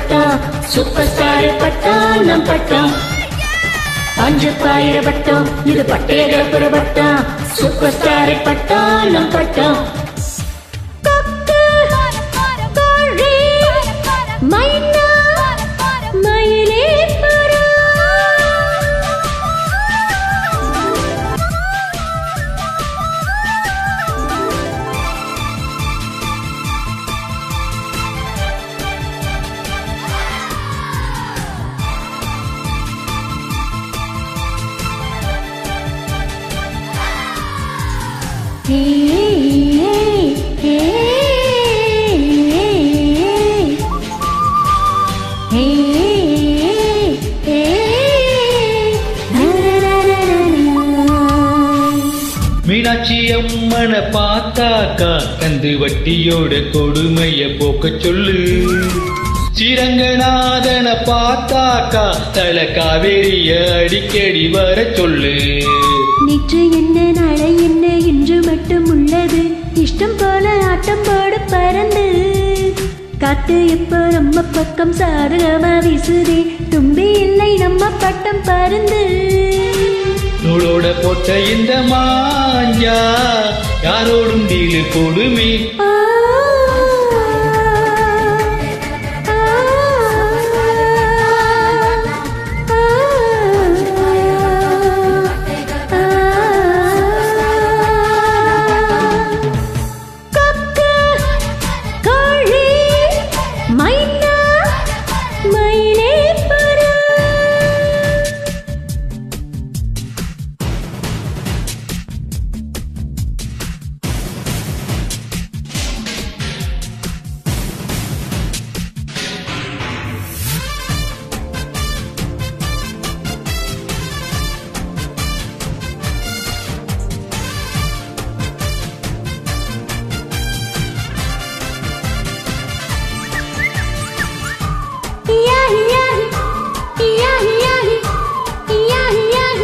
பட்டம் super star பட்டம் நம் பட்டம் அஞ்சு பாயிர பட்டம் இது பட்டேகப்புற பட்டம் சூப்பர் ஸ்டார் பட்டம் நம் பட்டம் கோழி மைனா மயிலே பறா ஹே ஹே ஹே ஹே மீனாட்சி அம்மனை பார்த்தாக்கா கந்து வட்டியோட கொடுமைய போக்க சொல்லு ஸ்ரீரங்கநாதனை பார்த்தாக்கா தல காவேரிய அடிக்கடி வர சொல்லு நேற்று என்ன நாளை என்ன இன்று மட்டும் உள்ளது இஷ்டம் போல ஆட்டம் போடு பறந்து காத்து இப்போ நம்ம பக்கம் சாதகமா வீசுதே தும்பி இல்லை நம்ம பட்டம் பருந்து நூலோட போட்ட இந்த மாஞ்சா யாரோடும் டீலு கொடுமே ஆ, ஆ, கொக்கு, கோழி, மைனா, மயிலே பறா. யாஹி, யாஹி, யாஹி, யாஹி, யாஹி, யாஹி.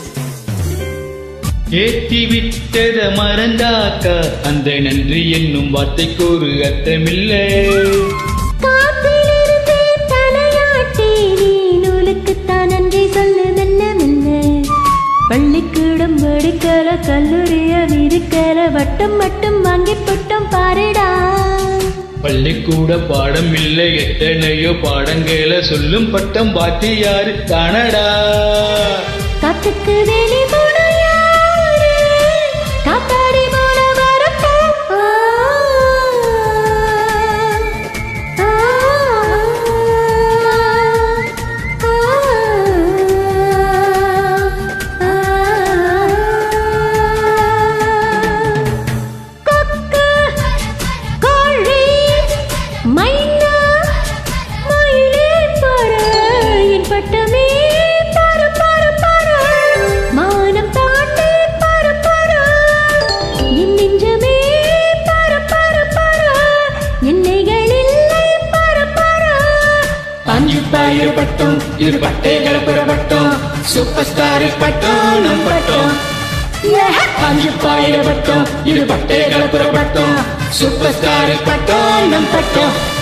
ஏத்தி விட்டத மறந்தாக்கா அந்த நன்றி என்னும் வார்த்தைக்கு ஒரு அர்த்தமில்லை காத்திலிருந்து தலையாட்டி நீ நூலுக்குத்தான் நன்றி சொல்லு மெல்ல மெல்ல பள்ளிக்கூடம் படிக்கல கல்லூரிய விரிக்கல வட்டம் மட்டும் வாங்கி புட்டம் பாருடா பள்ளிக்கூட பாடம் இல்லை எத்தனையோ பாடங்களை சொல்லும் பட்டம் வாத்தியாரு தானடா காத்துக்கு வேலி போன யாரு காத்தாடி போல வரப்போ ஆ, ஆ, ஆ, ஆ. கொக்கு, கோழி, மைனா, மயிலே பறா, என் பட்டமே பற, பற, பற. மானம் தாண்டி பற, பற. என் நெஞ்சமே பற, பற, பற. எல்லைகள் இல்லை பற, பற. அஞ்சு பாயிர பட்டம் இது பட்டேகப்புற பட்டம் சூப்பர் ஸ்டார் பட்டம் நம் பட்டம் அஞ்சு பாயிர பட்டம் இது பட்டேகப்புற பட்டம் சூப்பர் ஸ்டார் பட்டம் நம் பட்டம்